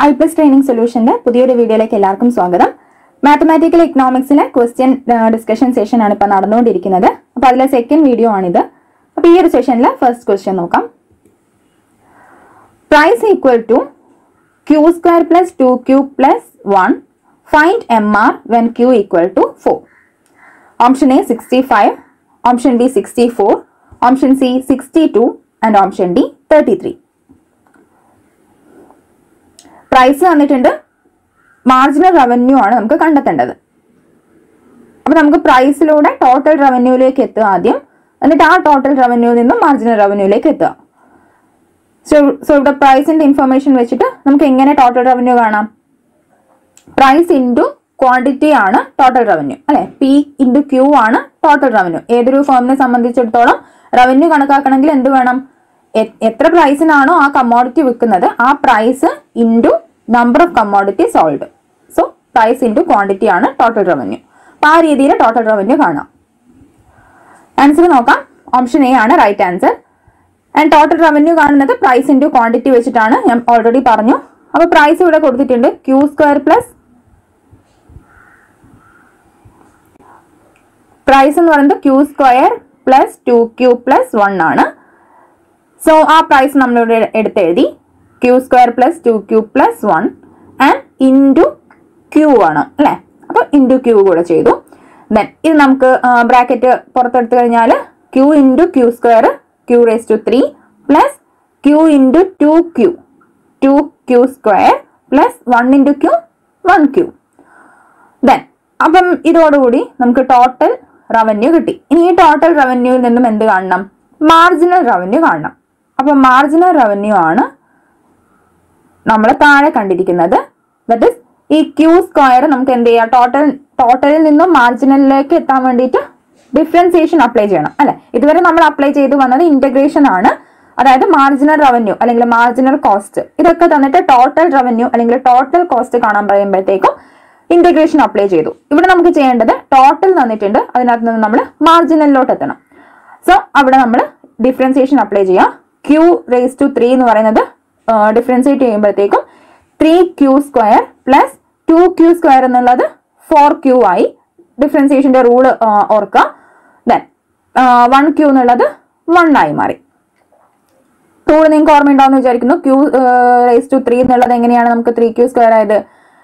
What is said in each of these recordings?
I plus training സൊല്യൂഷന്റെ പുതിയൊരു വീഡിയോയിലേക്ക് എല്ലാവർക്കും സ്വാഗതം മാത്തമാറ്റിക്കൽ ഇക്കണോമിക്സിലെ ക്വസ്റ്റ്യൻ ഡിസ്കഷൻ സെഷൻ ആണ് ഇപ്പോൾ നടന്നുകൊണ്ടിരിക്കുന്നത് അപ്പോൾ അതിലെ സെക്കൻഡ് വീഡിയോ ആണിത് അപ്പോൾ ഈ ഒരു സെഷനിൽ ഫസ്റ്റ് ക്വസ്റ്റ്യൻ നോക്കാം price equal to Q square plus two Q plus one find M R when Q equal to four option A sixty five option B sixty four option C sixty two and option D thirty three price തന്നിട്ടുണ്ട് marginal revenue ആണ് നമുക്ക് കണ്ടെത്തേണ്ടത് അപ്പൊ നമുക്ക് പ്രൈസിലൂടെ total റവന്യൂയിലേക്ക് എത്തുക ആദ്യം എന്നിട്ട് ആ ടോട്ടൽ റവന്യൂവിൽ നിന്നും മാർജിനൽ റവന്യൂയിലേക്ക് എത്തുക സോ സോ ഇവിടെ പ്രൈസിന്റെ ഇൻഫർമേഷൻ വെച്ചിട്ട് നമുക്ക് എങ്ങനെ ടോട്ടൽ റവന്യൂ കാണാം പ്രൈസ് ഇൻറ്റു ക്വാണ്ടിറ്റി ആണ് ടോട്ടൽ റവന്യൂ അല്ലെ പി ഇൻറ്റു ക്യൂ ആണ് ടോട്ടൽ റവന്യൂ ഏതൊരു ഫേമിനെ സംബന്ധിച്ചിടത്തോളം റവന്യൂ കണക്കാക്കണമെങ്കിൽ എന്ത് വേണം എ- എത്ര പ്രൈസിനാണോ ആ കമ്മോഡിറ്റി വിൽക്കുന്നത് ആ price into number of commodity sold so price into quantity ആണ് ടോട്ടൽ റവന്യൂ അപ്പൊ ആ രീതിയിൽ ടോട്ടൽ റവന്യൂ കാണാം ആൻസർ നോക്കാം ഓപ്ഷൻ എ ആണ് right answer and total revenue കാണുന്നത് പ്രൈസ് ഇൻറ്റു ക്വാണ്ടിറ്റി വെച്ചിട്ടാണ് ഞാൻ ഓൾറെഡി പറഞ്ഞു അപ്പൊ പ്രൈസ് ഇവിടെ കൊടുത്തിട്ടുണ്ട് ക്യൂ സ്ക്വയർ പ്ലസ് പ്രൈസ് എന്ന് പറയുന്നത് Q square plus two Q plus one ആണ് സോ ആ പ്രൈസ് നമ്മളിവിടെ എടുത്തെഴുതി Q square plus two Q plus one and into Q ആണ് അല്ലേ അപ്പോൾ ഇൻറ്റു ക്യൂ കൂടെ ചെയ്തു ദെൻ ഇത് നമുക്ക് ബ്രാക്കറ്റ് പുറത്തെടുത്തു കഴിഞ്ഞാൽ Q into Q square Q raise to three plus Q into two Q two Q square plus one into Q one Q then അപ്പം ഇതോടുകൂടി നമുക്ക് ടോട്ടൽ റവന്യൂ കിട്ടി ഇനി ഈ ടോട്ടൽ റവന്യൂവിൽ നിന്നും എന്ത് കാണണം മാർജിനൽ റവന്യൂ കാണണം അപ്പം മാർജിനൽ റവന്യൂ ആണ് നമ്മൾ താഴെ കണ്ടിരിക്കുന്നത് ദറ്റ് ഇസ് ഈ ക്യൂ സ്ക്വയർ നമുക്ക് എന്ത് ചെയ്യാം ടോട്ടൽ ടോട്ടലിൽ നിന്നും മാർജിനലിലേക്ക് എത്താൻ വേണ്ടിയിട്ട് ഡിഫറൻസിയേഷൻ അപ്ലൈ ചെയ്യണം അല്ലെ ഇതുവരെ നമ്മൾ അപ്ലൈ ചെയ്ത് വന്നത് ഇന്റഗ്രേഷൻ ആണ് അതായത് മാർജിനൽ റവന്യൂ അല്ലെങ്കിൽ മാർജിനൽ കോസ്റ്റ് ഇതൊക്കെ തന്നിട്ട് ടോട്ടൽ റവന്യൂ അല്ലെങ്കിൽ ടോട്ടൽ കോസ്റ്റ് കാണാൻ പറയുമ്പോഴത്തേക്കും ഇന്റഗ്രേഷൻ അപ്ലൈ ചെയ്തു ഇവിടെ നമുക്ക് ചെയ്യേണ്ടത് ടോട്ടൽ തന്നിട്ടുണ്ട് അതിനകത്ത് നിന്ന് നമ്മൾ മാർജിനലിലോട്ട് എത്തണം സോ അവിടെ നമ്മൾ ഡിഫറൻസിയേഷൻ അപ്ലൈ ചെയ്യാം ക്യൂ റേസ് ടു ത്രീ എന്ന് പറയുന്നത് ഡിഫറൻസിയേറ്റ് ചെയ്യുമ്പോഴത്തേക്കും three Q square plus two Q square എന്നുള്ളത് ഫോർ ക്യൂ ആയി ഡിഫറൻസിയേഷന്റെ റൂള് ഓർക്കുക ദെൻ വൺ ക്യൂ എന്നുള്ളത് വൺ ആയി മാറി റൂൾ നിങ്ങൾക്ക് ഓർമ്മയുണ്ടാവുമെന്ന് വിചാരിക്കുന്നു ക്യൂ റേസ് ടു ത്രീ എന്നുള്ളത് എങ്ങനെയാണ് നമുക്ക് ത്രീ ക്യൂ സ്ക്വയർ ആയത്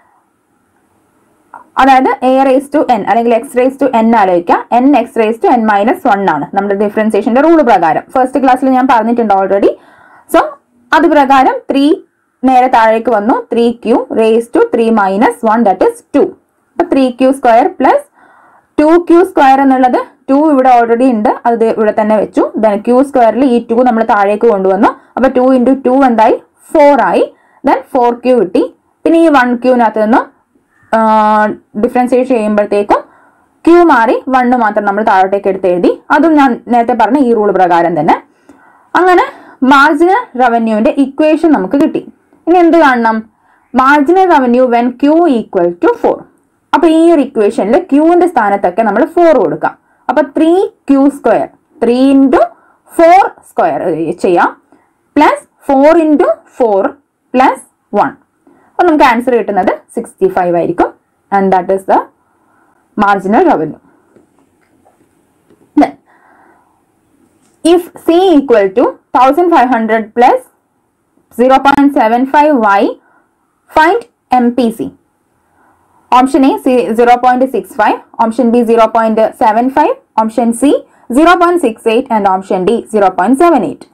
അതായത് എ റേസ് ടു എൻ അല്ലെങ്കിൽ എക്സ് റേസ് ടു എൻ ആലോചിക്കാം N X raise to N minus one ആണ് നമ്മുടെ ഡിഫറൻസിയേഷന്റെ റൂൾ പ്രകാരം ഫസ്റ്റ് ക്ലാസ്സിൽ ഞാൻ പറഞ്ഞിട്ടുണ്ട് ഓൾറെഡി സോ അത് പ്രകാരം ത്രീ നേരെ താഴേക്ക് വന്നു three Q raise to three minus one that is two അപ്പൊ three Q square plus two Q square എന്നുള്ളത് ടു ഇവിടെ ഓൾറെഡി ഉണ്ട് അത് ദേ ഇവിടെ തന്നെ വെച്ചു ദെൻ ക്യൂ സ്ക്വയറിൽ ഈ ടു നമ്മൾ താഴേക്ക് കൊണ്ടുവന്നു അപ്പൊ ടു ഇൻറ്റു ടു എന്തായി ഫോർ ആയി ദെൻ ഫോർ ക്യൂ കിട്ടി പിന്നെ ഈ വൺ ക്യൂവിനകത്ത് നിന്നും ഡിഫറൻഷിയേറ്റ് ചെയ്യുമ്പോഴത്തേക്കും ക്യൂ മാറി വണ്ണ് മാത്രം നമ്മൾ താഴോട്ടേക്ക് എടുത്ത് എഴുതി അതും ഞാൻ നേരത്തെ പറഞ്ഞ ഈ റൂൾ പ്രകാരം തന്നെ അങ്ങനെ മാർജിനൽ റവന്യൂവിന്റെ ഇക്വേഷൻ നമുക്ക് കിട്ടി ഇനി എന്ത് കാണണം marginal revenue when Q equal to four അപ്പൊ ഈ ഒരു ഇക്വേഷനിൽ ക്യൂവിന്റെ സ്ഥാനത്തൊക്കെ നമ്മൾ ഫോർ കൊടുക്കാം അപ്പൊ three Q square three into four square ചെയ്യാം plus four into four plus one അപ്പൊ നമുക്ക് ആൻസർ കിട്ടുന്നത് സിക്സ്റ്റി ഫൈവ് ആയിരിക്കും and that is the marginal revenue if c equal to 1500 plus 0.75y find mpc option a C 0.65 option b 0.75 option c 0.68 and option d 0.78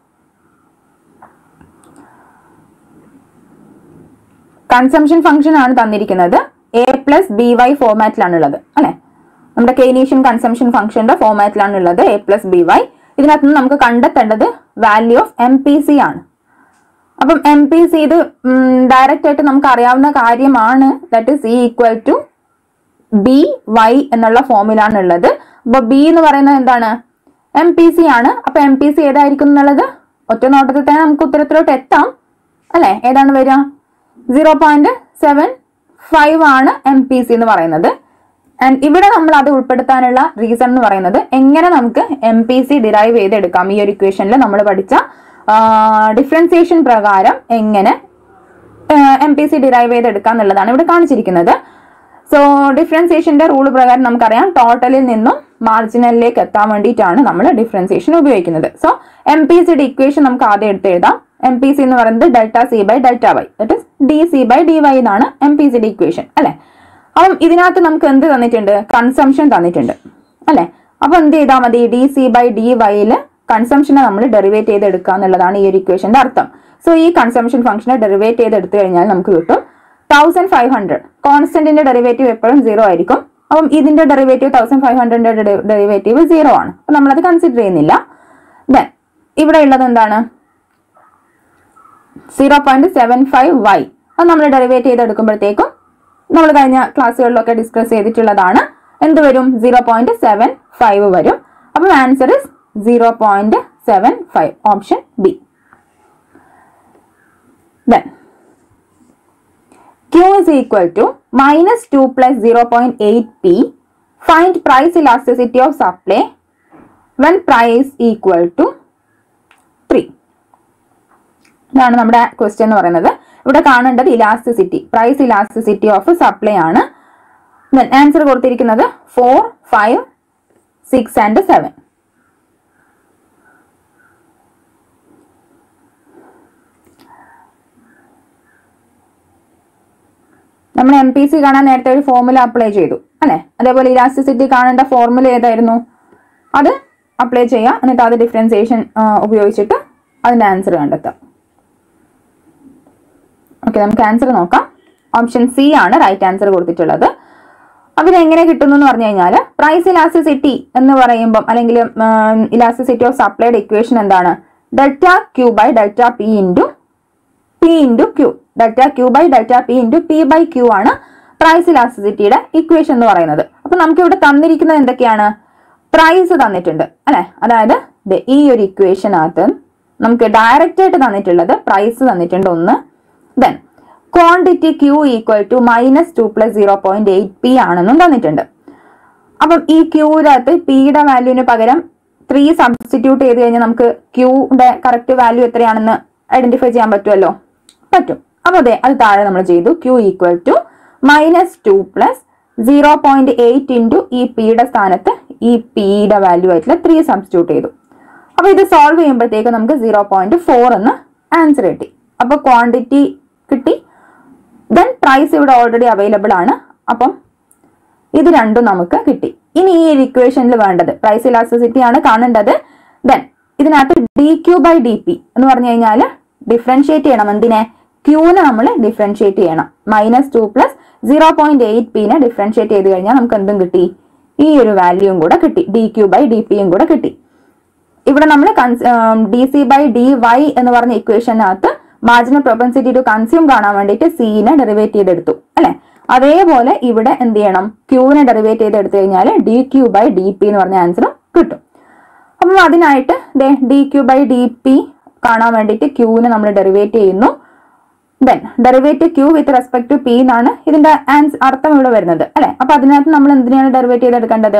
consumption function ആണ് തന്നിരിക്കുന്നത് A plus B Y ഫോമാറ്റിലാണ് ഉള്ളത് അല്ലെ നമ്മുടെ Keynesian consumption ഫംഗ്ഷന്റെ ഫോമാറ്റിലാണ് ഉള്ളത് A plus B Y ഇതിനകത്ത് നിന്ന് നമുക്ക് കണ്ടെത്തേണ്ടത് value of M P C ആണ് അപ്പം എം പി സി ഇത് ഡയറക്റ്റ് ആയിട്ട് നമുക്ക് അറിയാവുന്ന കാര്യമാണ് that is E equal to B Y എന്നുള്ള ഫോമിലാണ് ഉള്ളത് അപ്പൊ ബി എന്ന് പറയുന്നത് എന്താണ് എം പി സി ആണ് അപ്പൊ എം പി സി ഏതായിരിക്കും എന്നുള്ളത് ഒറ്റ നോട്ടത്തിൽ തന്നെ നമുക്ക് ഉത്തരത്തിലോട്ട് എത്താം അല്ലെ ഏതാണ് വരിക സീറോ പോയിന്റ് സെവൻ ഫൈവ് ആണ് എം പി സി എന്ന് പറയുന്നത് ആൻഡ് ഇവിടെ നമ്മൾ അത് ഉൾപ്പെടുത്താനുള്ള റീസൺ എന്ന് പറയുന്നത് എങ്ങനെ നമുക്ക് എം പി സി ഡിറൈവ് ചെയ്തെടുക്കാം ഈ ഒരു ഇക്വേഷനിൽ നമ്മൾ പഠിച്ച ഡിഫറൻസിയേഷൻ പ്രകാരം എങ്ങനെ എം പി സി ഡിറൈവ് ചെയ്തെടുക്കുക എന്നുള്ളതാണ് ഇവിടെ കാണിച്ചിരിക്കുന്നത് സോ ഡിഫറൻസിയേഷന്റെ റൂൾ പ്രകാരം നമുക്കറിയാം ടോട്ടലിൽ നിന്നും മാർജിനലിലേക്ക് എത്താൻ വേണ്ടിയിട്ടാണ് നമ്മൾ ഡിഫറൻസിയേഷൻ ഉപയോഗിക്കുന്നത് സോ എം പി സിയുടെ ഇക്വേഷൻ നമുക്ക് ആദ്യം എടുത്ത് എഴുതാം എം പി സി എന്ന് പറയുന്നത് delta C by delta Y that is D C by D Y എന്നാണ് എം പി സിയുടെ ഇക്വേഷൻ അല്ലെ അപ്പം ഇതിനകത്ത് നമുക്ക് എന്ത് തന്നിട്ടുണ്ട് കൺസംഷൻ തന്നിട്ടുണ്ട് അല്ലെ അപ്പൊ എന്ത് ചെയ്താൽ മതി ഡി സി ബൈ ഡി വൈയില് കൺസംഷനെ നമ്മൾ ഡെറിവേറ്റ് ചെയ്ത് എടുക്കുക എന്നുള്ളതാണ് ഈ ഒരു ഇക്വേഷന്റെ അർത്ഥം സോ ഈ കൺസംഷൻ ഫംഗ്ഷനെ ഡെറിവേറ്റ് ചെയ്ത് എടുത്തു കഴിഞ്ഞാൽ നമുക്ക് കിട്ടും തൗസൻഡ് ഫൈവ് ഹൺഡ്രഡ് കോൺസ്റ്റന്റിന്റെ ഡെറിവേറ്റീവ് എപ്പോഴും സീറോ ആയിരിക്കും അപ്പം ഇതിന്റെ ഡെറിവേറ്റീവ് തൗസൻഡ് ഫൈവ് ഹൺഡ്രഡിന്റെ ഡെറിവേറ്റീവ് സീറോ ആണ് അപ്പൊ നമ്മളത് കൺസിഡർ ചെയ്യുന്നില്ല ദെൻ ഇവിടെ ഉള്ളത് എന്താണ് zero point seven five Y അത് നമ്മൾ ഡെറിവേറ്റ് ചെയ്തെടുക്കുമ്പോഴത്തേക്കും നമ്മൾ കഴിഞ്ഞ ക്ലാസ്സുകളിലൊക്കെ ഡിസ്കസ് ചെയ്തിട്ടുള്ളതാണ് എന്ത് വരും സീറോ പോയിന്റ് സെവൻ ഫൈവ് വരും അപ്പം answer is zero point seven five option B then Q is equal to minus 2 plus 0.8 P. Find price elasticity of supply when price equal to 3. ഇതാണ് നമ്മുടെ question എന്ന് പറയുന്നത് ഇവിടെ കാണേണ്ടത് elasticity price elasticity of supply ആണ് answer കൊടുത്തിരിക്കുന്നത് four five six and seven നമ്മൾ M P C കാണാൻ നേരത്തെ ഒരു ഫോർമുല അപ്ലൈ ചെയ്തു അല്ലെ അതേപോലെ ഇലാസ്റ്റിസിറ്റി കാണേണ്ട ഫോർമുല ഏതായിരുന്നു അത് അപ്ലൈ ചെയ്യുക എന്നിട്ട് അത് ഡിഫറൻസിയേഷൻ ഉപയോഗിച്ചിട്ട് അതിന്റെ ആൻസർ കണ്ടെത്താം ഓക്കെ നമുക്ക് ആൻസർ നോക്കാം ഓപ്ഷൻ സി ആണ് റൈറ്റ് ആൻസർ കൊടുത്തിട്ടുള്ളത് അപ്പൊ ഇത് എങ്ങനെ കിട്ടുന്നു എന്ന് പറഞ്ഞു കഴിഞ്ഞാൽ പ്രൈസ് ഇലാസ്റ്റിസിറ്റി എന്ന് പറയുമ്പം അല്ലെങ്കിൽ ഇലാസ്റ്റിസിറ്റി ഓഫ് സപ്ലൈഡ് ഇക്വേഷൻ എന്താണ് delta Q by delta P into P into Q delta Q by delta P into P by Q ആണ് പ്രൈസ് ഇലാസ്റ്റിസിറ്റിയുടെ ഇക്വേഷൻ എന്ന് പറയുന്നത് അപ്പൊ നമുക്ക് ഇവിടെ തന്നിരിക്കുന്നത് എന്തൊക്കെയാണ് പ്രൈസ് തന്നിട്ടുണ്ട് അല്ലെ അതായത് ദേ ഈ ഒരു ഇക്വേഷനകത്ത് നമുക്ക് ഡയറക്റ്റ് ആയിട്ട് തന്നിട്ടുള്ളത് പ്രൈസ് തന്നിട്ടുണ്ട് ഒന്ന് then quantity Q equal to minus two plus zero point eight P ആണെന്നും തന്നിട്ടുണ്ട് അപ്പം ഈ ക്യൂവിനകത്ത് പിയുടെ വാല്യൂവിന് പകരം ത്രീ സബ്സ്റ്റിറ്റ്യൂട്ട് ചെയ്ത് കഴിഞ്ഞാൽ നമുക്ക് ക്യൂയുടെ കറക്റ്റ് വാല്യൂ എത്രയാണെന്ന് ഐഡന്റിഫൈ ചെയ്യാൻ പറ്റുമല്ലോ പറ്റും അപ്പൊ അതെ അത് താഴെ നമ്മൾ ചെയ്തു Q equal to minus two plus zero point eight into ഈ പിയുടെ സ്ഥാനത്ത് ഈ പിയുടെ വാല്യൂ ആയിട്ടുള്ള ത്രീ സബ്സ്റ്റിറ്റ്യൂട്ട് ചെയ്തു അപ്പൊ ഇത് സോൾവ് ചെയ്യുമ്പോഴത്തേക്ക് നമുക്ക് സീറോ പോയിന്റ് ഫോർ എന്ന് ആൻസർ കിട്ടി അപ്പൊ ക്വാണ്ടിറ്റി കിട്ടി ദെൻ പ്രൈസ് ഇവിടെ ഓൾറെഡി അവൈലബിൾ ആണ് അപ്പം ഇത് രണ്ടും നമുക്ക് കിട്ടി ഇനി ഈ ഇക്വേഷനിൽ വേണ്ടത് പ്രൈസ് ഇലാസ്റ്റിസിറ്റി ആണ് കാണേണ്ടത് ദെൻ ഇതിനകത്ത് D Q by D P എന്ന് പറഞ്ഞു കഴിഞ്ഞാൽ ഡിഫറൻഷിയേറ്റ് ചെയ്യണം എന്തിനെ ക്യൂനെ നമ്മൾ ഡിഫറൻഷിയേറ്റ് ചെയ്യണം minus two plus zero point eight പിനെ ഡിഫറൻഷിയേറ്റ് ചെയ്ത് കഴിഞ്ഞാൽ നമുക്ക് എന്തും കിട്ടി ഈ ഒരു വാല്യൂയും കൂടെ കിട്ടി ഡി ക്യൂ ബൈ ഡി പിയും കൂടെ കിട്ടി ഇവിടെ നമ്മൾ D C by D Y എന്ന് പറഞ്ഞ ഇക്വേഷനകത്ത് മാർജിനൽ പ്രൊപ്പൻസിറ്റി ടു കൺസ്യൂം കാണാൻ വേണ്ടിയിട്ട് സിനെ ഡെറിവേറ്റ് ചെയ്തെടുത്തു അല്ലെ അതേപോലെ ഇവിടെ എന്ത് ചെയ്യണം ക്യൂവിനെ ഡെറിവേറ്റ് ചെയ്തെടുത്തു കഴിഞ്ഞാൽ D Q by D P എന്ന് പറഞ്ഞ ആൻസർ കിട്ടും അപ്പം അതിനായിട്ട് D Q by D P കാണാൻ വേണ്ടിയിട്ട് ക്യൂവിനെ നമ്മൾ ഡെറിവേറ്റ് ചെയ്യുന്നു then derivate Q with respect to P എന്നാണ് ഇതിന്റെ ആൻസ് അർത്ഥം ഇവിടെ വരുന്നത് അല്ലെ അപ്പൊ അതിനകത്ത് നമ്മൾ എന്തിനാണ് ഡെറിവേറ്റ് ചെയ്തെടുക്കേണ്ടത്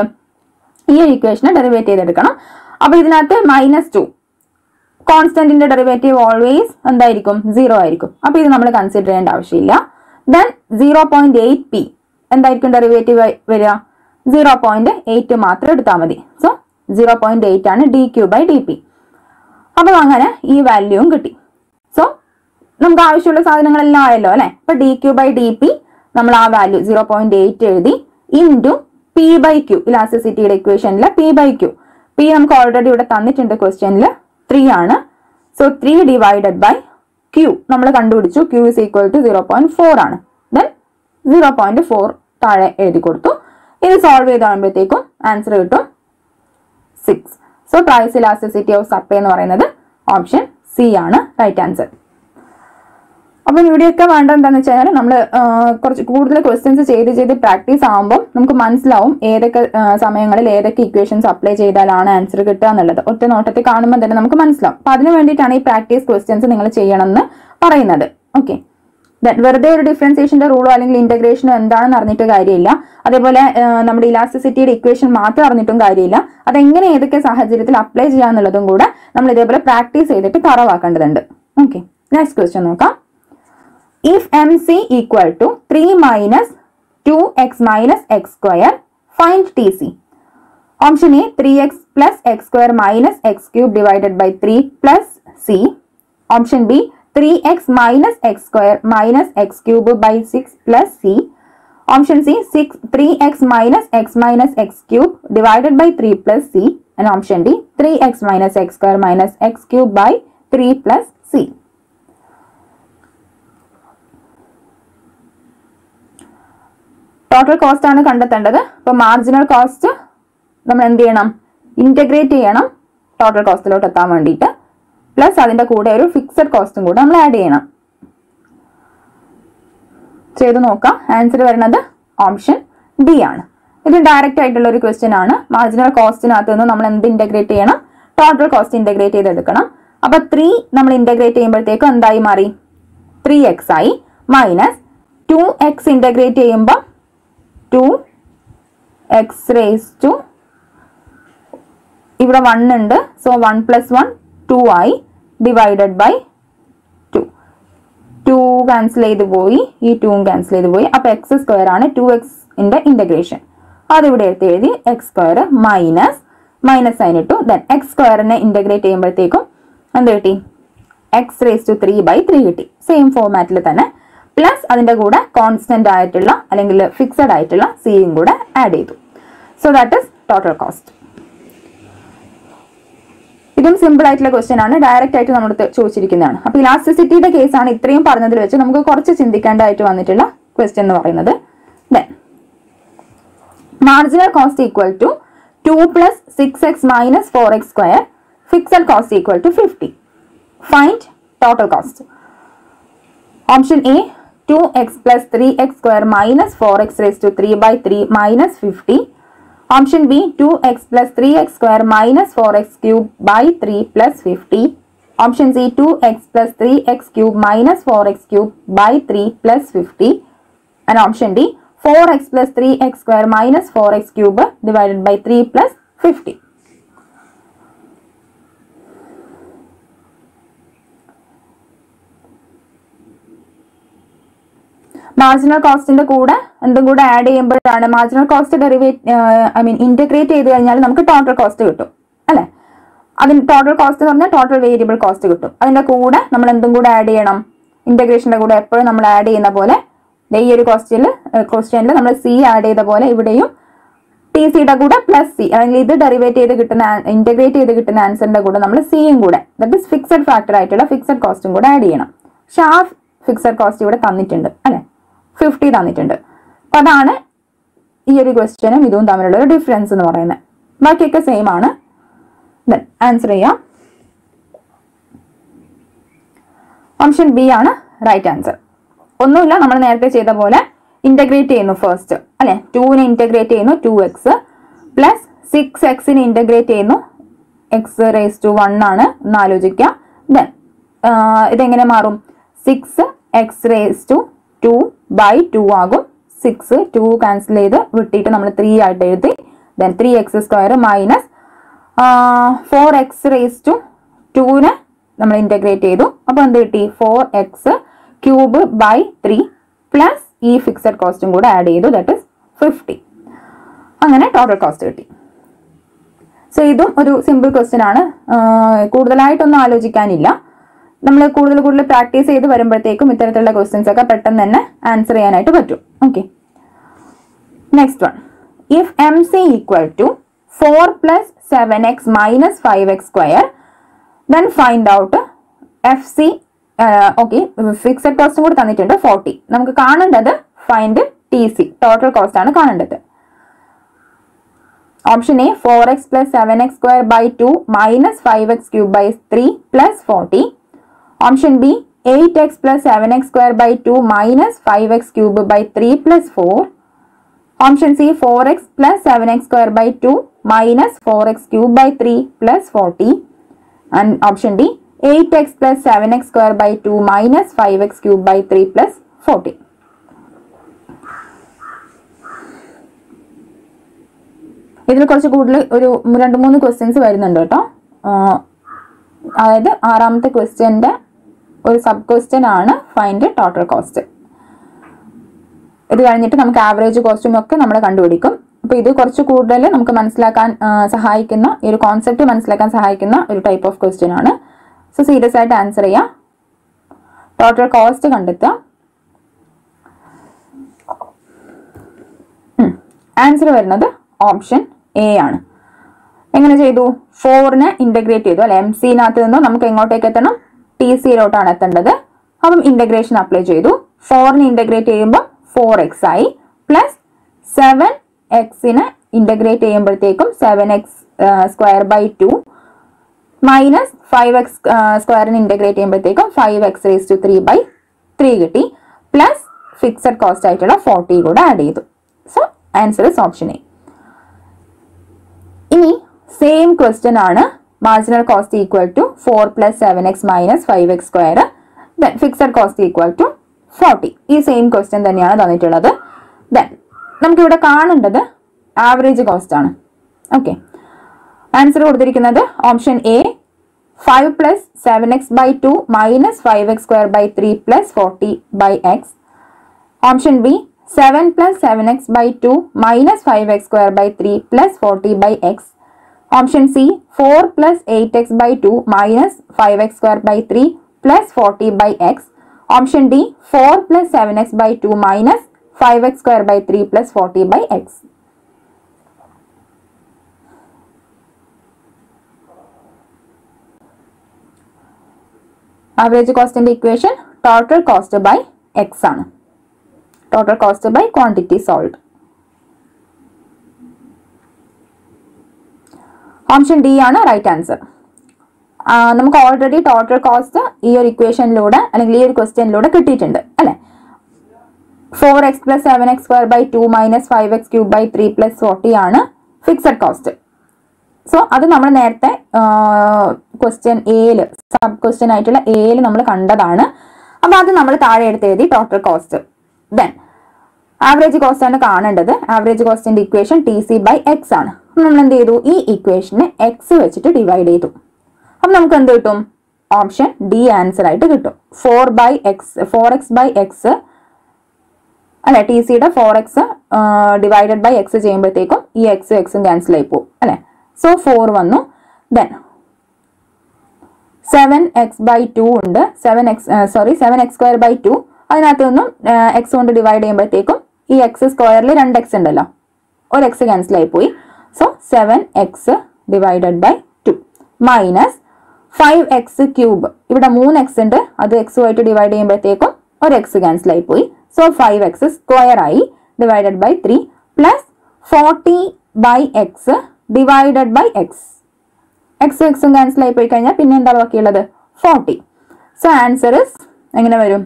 ഈ ഒരു ഇക്വേഷനെ ഡെറിവേറ്റ് ചെയ്തെടുക്കണം അപ്പൊ ഇതിനകത്ത് മൈനസ് ടു കോൺസ്റ്റന്റിന്റെ ഡെറിവേറ്റീവ് ഓൾവേസ് എന്തായിരിക്കും സീറോ ആയിരിക്കും അപ്പൊ ഇത് നമ്മൾ കൺസിഡർ ചെയ്യേണ്ട ആവശ്യമില്ല then zero point eight P എന്തായിരിക്കും ഡെറിവേറ്റീവ് വരിക സീറോ പോയിന്റ് എയ്റ്റ് മാത്രം എടുത്താൽ മതി സോ സീറോ പോയിന്റ് എയ്റ്റ് ആണ് D Q by D P അപ്പം അങ്ങനെ ഈ വാല്യൂവും കിട്ടി സോ നമുക്ക് ആവശ്യമുള്ള സാധനങ്ങളെല്ലാം ആയല്ലോ അല്ലെ അപ്പൊ D Q by D P നമ്മൾ ആ വാല്യൂ സീറോ പോയിന്റ് എയ്റ്റ് എഴുതി ഇൻറ്റു പി ബൈ ക്യൂ ഇലാസ്റ്റിസിറ്റിയുടെ ഇക്വേഷനിൽ പി ബൈ ക്യൂ പി നമുക്ക് ഓൾറെഡി ഇവിടെ തന്നിട്ടുണ്ട് ക്വസ്റ്റ്യനിൽ ത്രീ ആണ് so three divided by Q നമ്മൾ കണ്ടുപിടിച്ചു Q is equal to zero point four ആണ് ദെൻ സീറോ പോയിന്റ് ഫോർ താഴെ എഴുതി കൊടുത്തു ഇത് സോൾവ് ചെയ്ത് കഴിയുമ്പോഴത്തേക്കും ആൻസർ കിട്ടും six so price elasticity of supply എന്ന് പറയുന്നത് ഓപ്ഷൻ സി ആണ് റൈറ്റ് ആൻസർ അപ്പം ഇവിടെയൊക്കെ വേണ്ടത് എന്താണെന്ന് വെച്ചാൽ നമ്മൾ കുറച്ച് കൂടുതൽ ക്വസ്റ്റ്യൻസ് ചെയ്ത് ചെയ്ത് പ്രാക്ടീസ് ആകുമ്പോൾ നമുക്ക് മനസ്സിലാവും ഏതൊക്കെ ആ, സമയങ്ങളിൽ ഏതൊക്കെ ഇക്വേഷൻസ് അപ്ലൈ ചെയ്താലാണ് ആൻസർ കിട്ടുക എന്നുള്ളത് ഒറ്റ നോട്ടത്തിൽ കാണുമ്പോൾ തന്നെ നമുക്ക് മനസ്സിലാവും അപ്പൊ അതിന് വേണ്ടിയിട്ടാണ് ഈ പ്രാക്ടീസ് ക്വസ്റ്റ്യൻസ് നിങ്ങൾ ചെയ്യണം എന്ന് പറയുന്നത് ഓക്കെ വെറുതെ ഒരു ഡിഫറൻസിയേഷന്റെ റൂളോ അല്ലെങ്കിൽ ഇന്റഗ്രേഷനോ എന്താണെന്ന് അറിഞ്ഞിട്ട് കാര്യമില്ല അതേപോലെ ആ, നമ്മുടെ ഇലാസ്റ്റിസിറ്റിയുടെ ഇക്വേഷൻ മാത്രം അറിഞ്ഞിട്ടും കാര്യമില്ല അതെങ്ങനെ ഏതൊക്കെ സാഹചര്യത്തിൽ അപ്ലൈ ചെയ്യാന്നുള്ളതും കൂടെ നമ്മൾ ഇതേപോലെ പ്രാക്ടീസ് ചെയ്തിട്ട് തറവാക്കേണ്ടതുണ്ട് ഓക്കെ നെക്സ്റ്റ് ക്വസ്റ്റ്യൻ നോക്കാം if mc equal to 3 minus 2x minus x square find tc option a 3x plus x square minus x cube divided by 3 plus c option b 3x minus x square minus x cube by 6 plus c option c 6 3x minus x minus x cube divided by 3 plus c and option d 3x minus x square minus x cube by 3 plus c total cost ആണ് കണ്ടെത്തേണ്ടത് അപ്പൊ marginal cost നമ്മൾ എന്ത് ചെയ്യണം integrate ചെയ്യണം total കോസ്റ്റിലോട്ട് എത്താൻ വേണ്ടിയിട്ട് plus അതിന്റെ കൂടെ ഒരു ഫിക്സഡ് കോസ്റ്റും കൂടെ നമ്മൾ ആഡ് ചെയ്യണം ചെയ്ത് നോക്കാം ആൻസർ വരുന്നത് ഓപ്ഷൻ ഡി ആണ് ഇത് ഡയറക്റ്റ് ആയിട്ടുള്ള ഒരു ക്വസ്റ്റ്യൻ ആണ് മാർജിനൽ കോസ്റ്റിനകത്ത് നിന്ന് നമ്മൾ എന്ത് ഇന്റഗ്രേറ്റ് ചെയ്യണം ടോട്ടൽ കോസ്റ്റ് ഇന്റഗ്രേറ്റ് ചെയ്തെടുക്കണം അപ്പൊ ത്രീ നമ്മൾ ഇന്റഗ്രേറ്റ് ചെയ്യുമ്പോഴത്തേക്കും എന്തായി മാറി ത്രീ എക്സ് ആയി മൈനസ് ടു എക്സ് ഇന്റഗ്രേറ്റ് ചെയ്യുമ്പോൾ ടു എക്സ് റേസ് ടു ഇവിടെ വൺ ഉണ്ട് so one plus one two ആയി divided by two two cancel ചെയ്ത് പോയി ഈ ടൂവും ക്യാൻസൽ ചെയ്ത് പോയി അപ്പൊ എക്സ് സ്ക്വയർ ആണ് ടു എക്സിന്റെ ഇന്റഗ്രേഷൻ അതിവിടെ എടുത്ത് എഴുതി x square minus minus sign ഇട്ടു ദെൻ എക്സ് സ്ക്വയറിനെ ഇന്റഗ്രേറ്റ് ചെയ്യുമ്പോഴത്തേക്കും എന്ത് കിട്ടി x raise to three by three കിട്ടി സെയിം ഫോർമാറ്റിൽ തന്നെ പ്ലസ് അതിന്റെ കൂടെ കോൺസ്റ്റന്റ് ആയിട്ടുള്ള അല്ലെങ്കിൽ ഫിക്സഡ് ആയിട്ടുള്ള സിയും കൂടെ ആഡ് ചെയ്തു so that is total cost ഇതും സിമ്പിൾ ആയിട്ടുള്ള ക്വസ്റ്റ്യൻ ആണ് ഡയറക്റ്റ് ആയിട്ട് നമ്മൾ ചോദിച്ചിരിക്കുന്നതാണ് അപ്പൊ ഇലാസ്റ്റിസിറ്റിയുടെ കേസാണ് ഇത്രയും പറഞ്ഞതിൽ വെച്ച് നമുക്ക് കുറച്ച് ചിന്തിക്കേണ്ടതായിട്ട് വന്നിട്ടുള്ള ക്വസ്റ്റ്യൻ എന്ന് പറയുന്നത് then marginal cost equal to two plus six x minus four x square fixed cost equal to fifty find total cost option A two x plus three x square minus four x raise to three by three minus fifty option B two x plus three x square minus four x cube by three plus fifty option C two x plus three x cube minus four x cube by three plus fifty and option D four x plus three x square minus four x cube divided by three plus fifty marginal കോസ്റ്റിന്റെ കൂടെ എന്തും കൂടെ add ചെയ്യുമ്പോഴാണ് marginal cost derivate I mean integrate ചെയ്ത് കഴിഞ്ഞാൽ നമുക്ക് total cost കിട്ടും അല്ലെ അതിന് ടോട്ടൽ കോസ്റ്റ് എന്ന് പറഞ്ഞാൽ ടോട്ടൽ വേരിയബിൾ കോസ്റ്റ് കിട്ടും അതിന്റെ കൂടെ നമ്മൾ എന്തും കൂടെ ആഡ് ചെയ്യണം ഇന്റഗ്രേഷന്റെ കൂടെ എപ്പോഴും നമ്മൾ ആഡ് ചെയ്യുന്ന പോലെ ദേ ഈ ഒരു ക്വസ്റ്റ്യനിൽ ക്വസ്റ്റ്യനിൽ നമ്മൾ സി ആഡ് ചെയ്ത പോലെ ഇവിടെയും ടി സിയുടെ കൂടെ പ്ലസ് സി അല്ലെങ്കിൽ ഇത് ഡെറിവേറ്റ് ചെയ്ത് കിട്ടുന്ന ഇന്റഗ്രേറ്റ് ചെയ്ത് കിട്ടുന്ന ആൻസറിന്റെ കൂടെ നമ്മൾ സിയും കൂടെ ദറ്റ് ഇസ് ഫിക്സഡ് ഫാക്ടർ ആയിട്ടുള്ള ഫിക്സഡ് കോസ്റ്റും കൂടെ ആഡ് ചെയ്യണം പക്ഷെ ആ ഫിക്സഡ് കോസ്റ്റ് ഇവിടെ തന്നിട്ടുണ്ട് അല്ലെ ഫിഫ്റ്റി തന്നിട്ടുണ്ട് അപ്പൊ അതാണ് ഈ ഒരു ക്വസ്റ്റ്യനും ഇതും തമ്മിലുള്ള ഒരു ഡിഫറൻസ് എന്ന് പറയുന്നത് ബാക്കിയൊക്കെ സെയിം ആണ് ആൻസർ ചെയ്യാം ഓപ്ഷൻ ബി ആണ് റൈറ്റ് ആൻസർ ഒന്നുമില്ല നമ്മൾ നേരത്തെ ചെയ്ത പോലെ ഇന്റഗ്രേറ്റ് ചെയ്യുന്നു ഫസ്റ്റ് അല്ലെ ടൂവിനെ ഇന്റഗ്രേറ്റ് ചെയ്യുന്നു ടു എക്സ് പ്ലസ് സിക്സ് എക്സിനെ ഇന്റഗ്രേറ്റ് ചെയ്യുന്നു എക്സ് റേസ് ടു വൺ ആണ് എന്ന് ആലോചിക്കുക ദെൻ ഇതെങ്ങനെ മാറും six x raise to two two by ആകും സിക്സ് ടു ക്യാൻസൽ ചെയ്ത് വിട്ടിട്ട് നമ്മൾ ത്രീ ആയിട്ട് എഴുതി then three x square minus four x raise to ടൂവിനെ നമ്മൾ ഇന്റഗ്രേറ്റ് ചെയ്തു അപ്പോൾ എന്ത് കിട്ടി four x cube by three plus ഈ ഫിക്സഡ് കോസ്റ്റും കൂടെ ആഡ് ചെയ്തു ദാറ്റ് ഇസ് ഫിഫ്റ്റി അങ്ങനെ ടോട്ടൽ കോസ്റ്റ് കിട്ടി സോ ഇതും ഒരു സിമ്പിൾ ക്വസ്റ്റ്യൻ ആണ് ആഹ് കൂടുതലായിട്ടൊന്നും ആലോചിക്കാനില്ല നമ്മൾ കൂടുതൽ കൂടുതൽ പ്രാക്ടീസ് ചെയ്ത് വരുമ്പോഴത്തേക്കും ഇത്തരത്തിലുള്ള ക്വസ്റ്റ്യൻസ് ഒക്കെ പെട്ടെന്ന് തന്നെ ആൻസർ ചെയ്യാനായിട്ട് പറ്റും okay next one if M C equal to four plus seven x minus five x square then find out F C okay fixed കോസ്റ്റും കൂടി തന്നിട്ടുണ്ട് ഫോർട്ടി നമുക്ക് കാണേണ്ടത് find T C total cost ആണ് കാണേണ്ടത് option A four x plus seven x square by two minus five x cube by three plus forty option B eight x plus seven x square by two minus five x cube by three plus four option C four x plus seven x square by two minus four x cube by three plus forty and option D eight x plus seven x square by two minus five x cube by three plus forty ഇതിൽ കുറച്ച് കൂടുതൽ ഒരു രണ്ട് മൂന്ന് questions വരുന്നുണ്ട് കേട്ടോ ആഹ് അതായത് ആറാമത്തെ ക്വസ്റ്റ്യൻ്റെ ഒരു സബ് ക്വസ്റ്റ്യൻ ആണ് ഫൈൻഡ് ടോട്ടൽ കോസ്റ്റ് ഇത് കഴിഞ്ഞിട്ട് നമുക്ക് ആവറേജ് കോസ്റ്റും ഒക്കെ നമ്മൾ കണ്ടുപിടിക്കും അപ്പോൾ ഇത് കുറച്ച് കൂടുതൽ നമുക്ക് മനസ്സിലാക്കാൻ ആ, സഹായിക്കുന്ന ഈ ഒരു കോൺസെപ്റ്റ് മനസ്സിലാക്കാൻ സഹായിക്കുന്ന ഒരു ടൈപ്പ് ഓഫ് ക്വസ്റ്റ്യൻ ആണ് സോ സീരിയസ് ആയിട്ട് ആൻസർ ചെയ്യാം ടോട്ടൽ കോസ്റ്റ് കണ്ടെത്തുക ആൻസർ വരുന്നത് ഓപ്ഷൻ എ ആണ് എങ്ങനെ ചെയ്തു ഫോറിനെ ഇന്റഗ്രേറ്റ് ചെയ്തു അല്ലെ എം സിനകത്ത് നിന്ന് നമുക്ക് എങ്ങോട്ടേക്ക് എത്തണം ടി സിയിലോട്ടാണ് എത്തേണ്ടത് അപ്പം ഇന്റഗ്രേഷൻ അപ്ലൈ ചെയ്തു ഫോറിനെ ഇന്റഗ്രേറ്റ് ചെയ്യുമ്പോൾ ഫോർ എക്സ് ആയി പ്ലസ് സെവൻ എക്സിനെ ഇന്റഗ്രേറ്റ് ചെയ്യുമ്പോഴത്തേക്കും seven x square by two minus five x സ്ക്വയറിന് ഇന്റഗ്രേറ്റ് ചെയ്യുമ്പോഴത്തേക്കും five x raise to three by three കിട്ടി പ്ലസ് ഫിക്സഡ് കോസ്റ്റ് ആയിട്ടുള്ള ഫോർട്ടി കൂടെ ആഡ് ചെയ്തു so answer is option A ഇനി സെയിം ക്വസ്റ്റ്യൻ ആണ് marginal cost equal to four plus seven x minus five x square then fixed cost equal to forty ഈ same question തന്നെയാണ് തന്നിട്ടുള്ളത് then നമുക്കിവിടെ കാണേണ്ടത് ആവറേജ് കോസ്റ്റ് ആണ് okay answer കൊടുത്തിരിക്കുന്നത് option A five plus seven x by two minus five x square by three plus forty by x option B seven plus seven x by two minus five x square by three plus forty by x option C four plus eight x by two minus five x square by three plus forty by x option D four plus seven x by two minus five x square by three plus forty by x average കോസ്റ്റിന്റെ equation total cost by x ആണ് total cost by quantity sold option D ആണ് right answer നമുക്ക് already total cost ഈ ഒരു ഇക്വേഷനിലൂടെ അല്ലെങ്കിൽ ഈ ഒരു ക്വസ്റ്റ്യനിലൂടെ കിട്ടിയിട്ടുണ്ട് അല്ലെ four x plus seven x square by two minus five x cube by three plus forty ആണ് ഫിക്സഡ് കോസ്റ്റ് സോ അത് നമ്മൾ നേരത്തെ ക്വസ്റ്റ്യൻ എയില് സബ് ക്വസ്റ്റ്യൻ ആയിട്ടുള്ള എയില് നമ്മൾ കണ്ടതാണ് അപ്പൊ അത് നമ്മൾ താഴെ എടുത്ത് എഴുതി total cost then average cost ആണ് കാണേണ്ടത് ആവറേജ് കോസ്റ്റിന്റെ equation T C by x ആണ് നമ്മൾ എന്ത് ചെയ്തു ഈ ഇക്വേഷനെ എക്സ് വെച്ചിട്ട് ഡിവൈഡ് ചെയ്തു അപ്പൊ നമുക്ക് എന്ത് കിട്ടും ഓപ്ഷൻ ഡി ആൻസർ ആയിട്ട് കിട്ടും four by x four x by x അല്ലെ ടി സിയുടെ four x divided by x ചെയ്യുമ്പോഴത്തേക്കും ഈ എക്സ് എക്സും ക്യാൻസൽ ആയി പോകും അല്ലെ സോ ഫോർ വന്നു then seven x by two ഉണ്ട് seven x sorry seven x square by two അതിനകത്ത് നിന്നും എക്സ് കൊണ്ട് ഡിവൈഡ് ചെയ്യുമ്പോഴത്തേക്കും ഈ എക്സ് സ്ക്വയറിൽ രണ്ട് എക്സ് ഉണ്ടല്ലോ ഒരു എക്സ് ക്യാൻസൽ ആയി പോയി so seven x divided by two minus five x cube ഇവിടെ മൂന്ന് എക്സ് ഉണ്ട് അത് എക്സ് ആയിട്ട് ഡിവൈഡ് ചെയ്യുമ്പോഴത്തേക്കും ഒരു എക്സ് ക്യാൻസൽ ആയി പോയി സോ ഫൈവ് എക്സ് സ്ക്വയർ ആയി divided by three plus forty by x divided by x x എക്സും ക്യാൻസൽ ആയി പോയി കഴിഞ്ഞാൽ പിന്നെ എന്താ ബാക്കിയുള്ളത് ഫോർട്ടി സോ ആൻസർ ഇസ് എങ്ങനെ വരും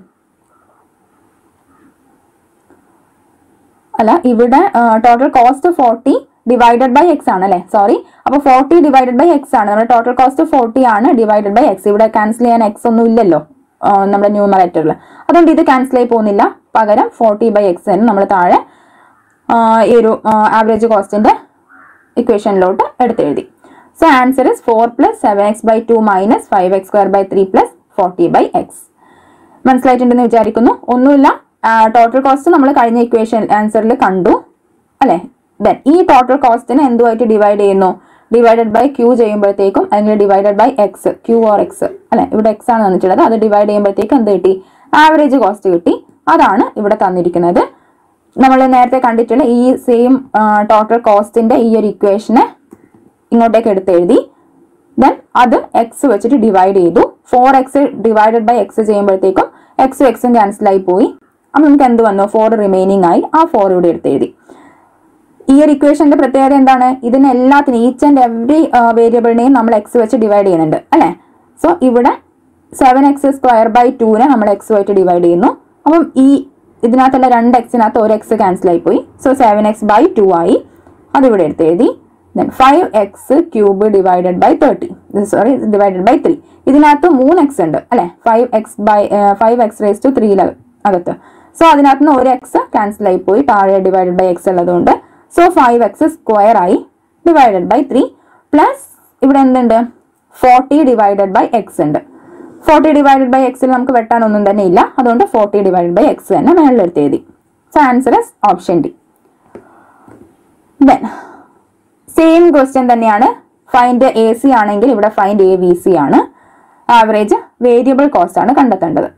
അല്ല ഇവിടെ total cost forty divided by x ആണ് അല്ലെ സോറി അപ്പൊ ഫോർട്ടി ഡിവൈഡഡ് ബൈ എക്സ് ആണ് നമ്മുടെ ടോട്ടൽ കോസ്റ്റ് ഫോർട്ടി ആണ് ഡിവൈഡഡ് ബൈ എക്സ് ഇവിടെ ക്യാൻസൽ ചെയ്യാൻ എക്സ് ഒന്നും ഇല്ലല്ലോ ആ, നമ്മുടെ ന്യൂമറേറ്ററിൽ അതുകൊണ്ട് ഇത് ക്യാൻസൽ ആയി പോകുന്നില്ല പകരം ഫോർട്ടി ബൈ എക്സ് എന്ന് നമ്മൾ താഴെ ആ, ഈ ഒരു ആവറേജ് കോസ്റ്റിന്റെ ഇക്വേഷനിലോട്ട് എടുത്തെഴുതി so answer is four plus seven x by two minus five x square by three plus forty by x മനസ്സിലായിട്ടുണ്ടെന്ന് വിചാരിക്കുന്നു ഒന്നുമില്ല ടോട്ടൽ കോസ്റ്റ് നമ്മൾ കഴിഞ്ഞ ഇക്വേഷൻ ആൻസറിൽ കണ്ടു അല്ലെ ദെൻ ഈ ടോട്ടൽ കോസ്റ്റിനെ എന്തുമായിട്ട് ഡിവൈഡ് ചെയ്യുന്നു ഡിവൈഡഡ് ബൈ ക്യൂ ചെയ്യുമ്പോഴത്തേക്കും അല്ലെങ്കിൽ divided by x Q or x അല്ലെ ഇവിടെ എക്സ് ആണ് തന്നിട്ടുള്ളത് അത് ഡിവൈഡ് ചെയ്യുമ്പോഴത്തേക്കും എന്ത് കിട്ടി ആവറേജ് കോസ്റ്റ് കിട്ടി അതാണ് ഇവിടെ തന്നിരിക്കുന്നത് നമ്മൾ നേരത്തെ കണ്ടിട്ടുള്ള ഈ സെയിം ടോട്ടൽ കോസ്റ്റിന്റെ ഈ ഒരു ഇക്വേഷനെ ഇങ്ങോട്ടേക്ക് എടുത്ത് എഴുതി ദെൻ അത് എക്സ് വെച്ചിട്ട് ഡിവൈഡ് ചെയ്തു four x divided by x ചെയ്യുമ്പോഴത്തേക്കും എക്സും എക്സും ക്യാൻസൽ ആയി പോയി അപ്പൊ നമുക്ക് എന്ത് വന്നു ഫോർ റിമൈനിങ് ആയി ആ ഫോർ ഇവിടെ എടുത്ത് എഴുതി ഈ ഒരു ഇക്വേഷന്റെ പ്രത്യേകത എന്താണ് ഇതിന് എല്ലാത്തിനും ഈച്ച് ആൻഡ് എവറി വേരിയബിളിനെയും നമ്മൾ എക്സ് വെച്ച് ഡിവൈഡ് ചെയ്യുന്നുണ്ട് അല്ലെ സോ ഇവിടെ സെവൻ എക്സ് സ്ക്വയർ ബൈ ടുവിനെ നമ്മൾ എക്സ് ആയിട്ട് ഡിവൈഡ് ചെയ്യുന്നു അപ്പം ഈ ഇതിനകത്തുള്ള രണ്ട് എക്സിനകത്ത് ഒരു എക്സ് ക്യാൻസൽ ആയി പോയി so seven x by two ആയി അതിവിടെ എടുത്ത് എഴുതി then five x cube divided by thirty sorry divided by three ഇതിനകത്ത് മൂന്ന് എക്സ് ഉണ്ട് അല്ലെ five x by five x raise to three അകത്ത് സോ അതിനകത്ത് നിന്ന് ഒരു എക്സ് ക്യാൻസൽ ആയി പോയി താഴെ ഡിവൈഡഡ് ബൈ എക്സ് ഉള്ളതുകൊണ്ട് സോ ഫൈവ് എക്സ് സ്ക്വയർ ആയി ഡിവൈഡഡ് ബൈ ത്രീ പ്ലസ് ഇവിടെ എന്തുണ്ട് ഫോർട്ടി ഡിവൈഡഡ് ബൈ എക്സ് ഉണ്ട് ഫോർട്ടി ഡിവൈഡഡ് ബൈ എക്സിൽ നമുക്ക് വെട്ടാനൊന്നും തന്നെ ഇല്ല അതുകൊണ്ട് ഫോർട്ടി ഡിവൈഡഡ് ബൈ എക്സ് തന്നെ മേളിലെടുത്ത് എഴുതി so answer is option D then same question തന്നെയാണ് ഫൈൻഡ് എ സി ആണെങ്കിൽ ഇവിടെ ഫൈൻഡ് എ വി സി ആണ് ആവറേജ് വേരിയബിൾ കോസ്റ്റ് ആണ് കണ്ടെത്തേണ്ടത്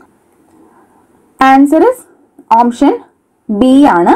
ആൻസർ ഇസ് ഓപ്ഷൻ ബി ആണ്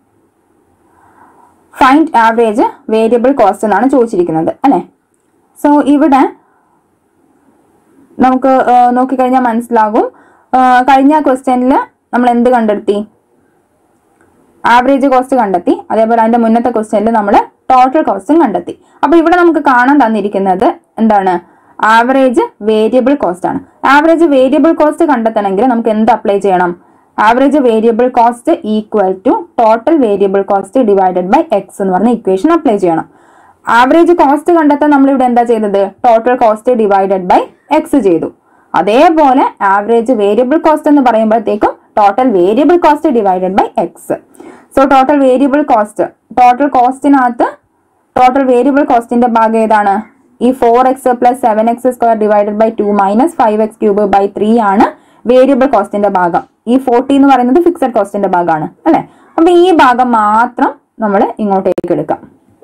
ഫൈൻഡ് ആവറേജ് വേരിയബിൾ കോസ്റ്റ് എന്നാണ് ചോദിച്ചിരിക്കുന്നത് അല്ലെ സോ ഇവിടെ നമുക്ക് ആ, നോക്കിക്കഴിഞ്ഞാൽ മനസ്സിലാകും ആ, കഴിഞ്ഞ ക്വസ്റ്റ്യനിൽ നമ്മൾ എന്ത് കണ്ടെത്തി ആവറേജ് കോസ്റ്റ് കണ്ടെത്തി അതേപോലെ അതിന്റെ മുന്നത്തെ ക്വസ്റ്റ്യനിൽ നമ്മൾ ടോട്ടൽ കോസ്റ്റും കണ്ടെത്തി അപ്പൊ ഇവിടെ നമുക്ക് കാണാൻ തന്നിരിക്കുന്നത് എന്താണ് ആവറേജ് വേരിയബിൾ കോസ്റ്റ് ആണ് ആവറേജ് വേരിയബിൾ കോസ്റ്റ് കണ്ടെത്തണമെങ്കിൽ നമുക്ക് എന്ത് അപ്ലൈ ചെയ്യണം average variable cost equal to total variable cost divided by x എന്ന് പറഞ്ഞ ഇക്വേഷൻ അപ്ലൈ ചെയ്യണം ആവറേജ് കോസ്റ്റ് കണ്ടെത്താൻ നമ്മൾ ഇവിടെ എന്താ ചെയ്തത് total cost divided by x ചെയ്തു അതേപോലെ ആവറേജ് വേരിയബിൾ കോസ്റ്റ് എന്ന് പറയുമ്പോഴത്തേക്കും total variable cost divided by x so total variable cost total കോസ്റ്റിനകത്ത് ടോട്ടൽ വേരിയബിൾ കോസ്റ്റിന്റെ ഭാഗം ഏതാണ് ഈ four x plus seven x square divided by two minus five x cube by three ആണ് variable കോസ്റ്റിന്റെ ഭാഗം ഈ ഫോർട്ടി എന്ന് പറയുന്നത് ഫിക്സഡ് കോസ്റ്റിന്റെ ഭാഗമാണ് അല്ലെ അപ്പൊ ഈ ഭാഗം മാത്രം നമ്മൾ ഇങ്ങോട്ടേക്ക് എടുക്കാം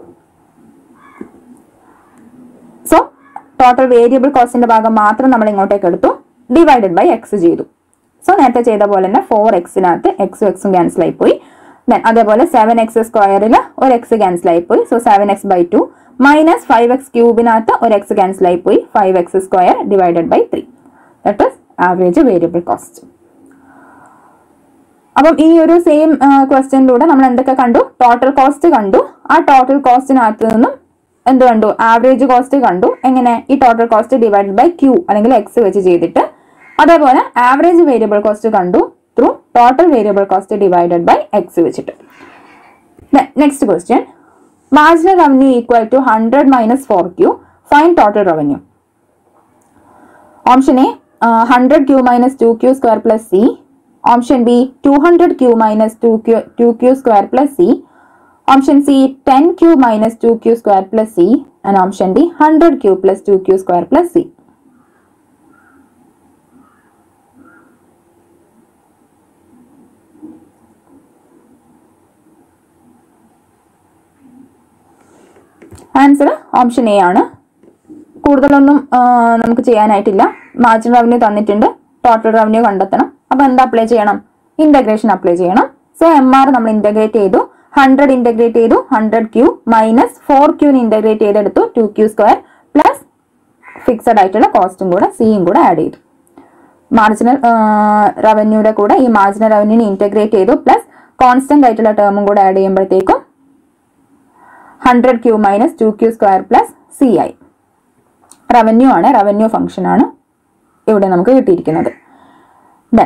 സോ ടോട്ടൽ വേരിയബിൾ കോസ്റ്റിന്റെ ഭാഗം മാത്രം നമ്മൾ ഇങ്ങോട്ടേക്ക് എടുത്തു ഡിവൈഡഡ് ബൈ എക്സ് ചെയ്തു സോ നേരത്തെ ചെയ്ത പോലെ തന്നെ ഫോർ എക്സിനകത്ത് എക്സും എക്സും ക്യാൻസൽ ആയി പോയി ദെൻ അതേപോലെ സെവൻ എക്സ് സ്ക്വയറിൽ ഒരു എക്സ് ക്യാൻസൽ ആയി പോയി so seven x by two minus five x ക്യൂബിനകത്ത് ഒരു എക്സ് ക്യാൻസൽ ആയി പോയി five x square divided by three that is average variable cost അപ്പം ഈ ഒരു സെയിം ക്വസ്റ്റ്യനിലൂടെ നമ്മൾ എന്തൊക്കെ കണ്ടു ടോട്ടൽ കോസ്റ്റ് കണ്ടു ആ ടോട്ടൽ കോസ്റ്റിനകത്ത് നിന്നും എന്ത് കണ്ടു ആവറേജ് കോസ്റ്റ് കണ്ടു എങ്ങനെ ഈ total cost divided by q അല്ലെങ്കിൽ എക്സ് വെച്ച് ചെയ്തിട്ട് അതേപോലെ ആവറേജ് വേരിയബിൾ കോസ്റ്റ് കണ്ടു through total variable cost divided by x വെച്ചിട്ട് next question marginal revenue equal to hundred minus four q find total revenue option A hundred q minus two Q square plus c option B two hundred q minus two Q two Q square plus c option C ten q minus two Q square plus c and option D hundred q plus two Q square plus c answer option A ആണ് കൂടുതലൊന്നും ആ, നമുക്ക് ചെയ്യാനായിട്ടില്ല margin revenue തന്നിട്ടുണ്ട് total revenue കണ്ടെത്തണം അപ്പൊ എന്താ apply ചെയ്യണം ഇന്റഗ്രേഷൻ അപ്ലൈ ചെയ്യണം സോ എം ആർ നമ്മൾ ഇന്റഗ്രേറ്റ് ചെയ്തു ഹൺഡ്രഡ് ഇന്റഗ്രേറ്റ് ചെയ്തു ഹൺഡ്രഡ് ക്യൂ മൈനസ് ഫോർ ക്യൂന് ഇന്റഗ്രേറ്റ് ചെയ്തെടുത്തു two Q square plus fixed ആയിട്ടുള്ള കോസ്റ്റും കൂടെ സിയും കൂടെ ആഡ് ചെയ്തു മാർജിനൽ റവന്യൂയുടെ കൂടെ ഈ മാർജിനൽ റവന്യൂനെ ഇന്റഗ്രേറ്റ് ചെയ്തു പ്ലസ് കോൺസ്റ്റന്റ് ആയിട്ടുള്ള ടേമും കൂടെ ആഡ് ചെയ്യുമ്പോഴത്തേക്കും hundred q minus two Q square plus c ആയി റവന്യൂ ആണ് റവന്യൂ ഫംഗ്ഷൻ ആണ് ഇവിടെ നമുക്ക് കിട്ടിയിരിക്കുന്നത് ദെൻ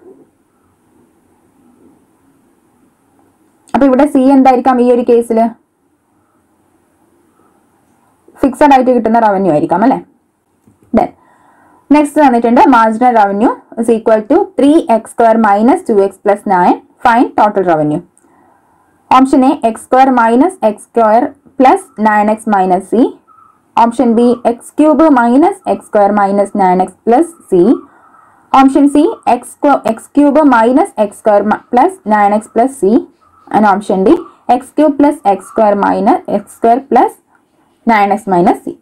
അപ്പൊ ഇവിടെ സി എന്തായിരിക്കാം ഈ ഒരു കേസിൽ ഫിക്സഡ് ആയിട്ട് കിട്ടുന്ന റവന്യൂ ആയിരിക്കാം അല്ലെ ദെൻ നെക്സ്റ്റ് തന്നിട്ടുണ്ട് marginal revenue is equal to three x square minus two x plus nine find total revenue option A x square minus x square plus nine x minus c option B x cube minus x square minus nine x plus c option C x x cube minus x square plus nine x plus c and option D x cube plus x square minus x square plus nine x minus c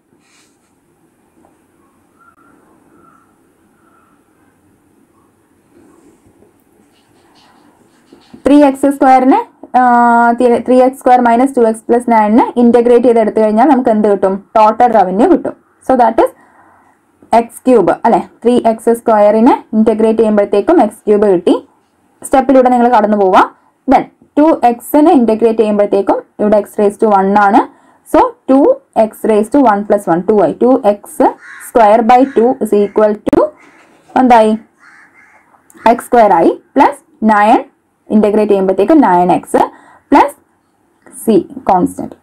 three x സ്ക്വയറിന് three x square minus two x plus നയനിന് integrate ചെയ്ത് എടുത്തു കഴിഞ്ഞാൽ നമുക്ക് എന്ത് കിട്ടും total revenue കിട്ടും so that is x cube അല്ലെ ത്രീ എക്സ് സ്ക്വയറിനെ ഇന്റഗ്രേറ്റ് ചെയ്യുമ്പോഴത്തേക്കും എക്സ് ക്യൂബ് കിട്ടി സ്റ്റെപ്പിലൂടെ നിങ്ങൾ കടന്നു പോവാം ദെൻ ടു എക്സിനെ ഇന്റഗ്രേറ്റ് ചെയ്യുമ്പോഴത്തേക്കും ഇവിടെ എക്സ് റേസ് ടു വൺ ആണ് so two x raise to one plus one two ആയി two x square by two is equal to എന്തായി എക്സ് സ്ക്വയർ ആയി പ്ലസ് നയൻ ഇന്റഗ്രേറ്റ് ചെയ്യുമ്പോഴത്തേക്കും nine x plus c constant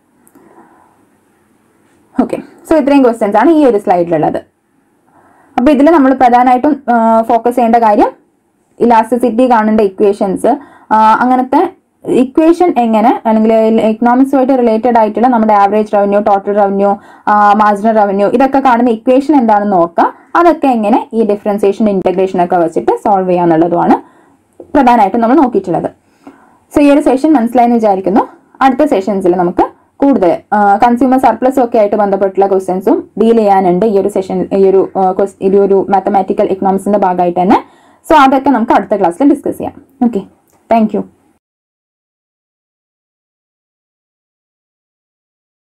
okay so ഇത്രയും questions ആണ് ഈ ഒരു സ്ലൈഡിലുള്ളത് അപ്പൊ ഇതിൽ നമ്മൾ പ്രധാനമായിട്ടും ഫോക്കസ് ചെയ്യേണ്ട കാര്യം ഇലാസ്റ്റിസിറ്റി കാണേണ്ട ഇക്വേഷൻസ് അങ്ങനത്തെ ഇക്വേഷൻ എങ്ങനെ അല്ലെങ്കിൽ എക്കണോമിക്സുമായിട്ട് റിലേറ്റഡ് ആയിട്ടുള്ള നമ്മുടെ average revenue total revenue marginal revenue ഇതൊക്കെ കാണുന്ന ഇക്വേഷൻ എന്താണെന്ന് നോക്കുക അതൊക്കെ എങ്ങനെ ഈ ഡിഫറൻസിയേഷൻ ഇന്റഗ്രേഷൻ ഒക്കെ വെച്ചിട്ട് സോൾവ് ചെയ്യാന്നുള്ളതുമാണ് പ്രധാനമായിട്ടും നമ്മൾ നോക്കിയിട്ടുള്ളത് സോ ഈ ഒരു സെഷൻ മനസ്സിലായെന്ന് വിചാരിക്കുന്നു അടുത്ത സെഷൻസിൽ നമുക്ക് കൂടുതൽ കൺസ്യൂമർ സർപ്ലസും ഒക്കെ ആയിട്ട് ബന്ധപ്പെട്ടുള്ള ക്വസ്റ്റ്യൻസും ഡീൽ ചെയ്യാനുണ്ട് ഈ ഒരു സെഷൻ ഈ ഒരു ആ, ques- ഈ ഒരു മാത്തമാറ്റിക്കൽ എക്കണോമിക്സിന്റെ ഭാഗമായിട്ട് തന്നെ സോ അതൊക്കെ നമുക്ക് അടുത്ത ക്ലാസ്സിൽ ഡിസ്കസ് ചെയ്യാം ഓക്കെ താങ്ക് യു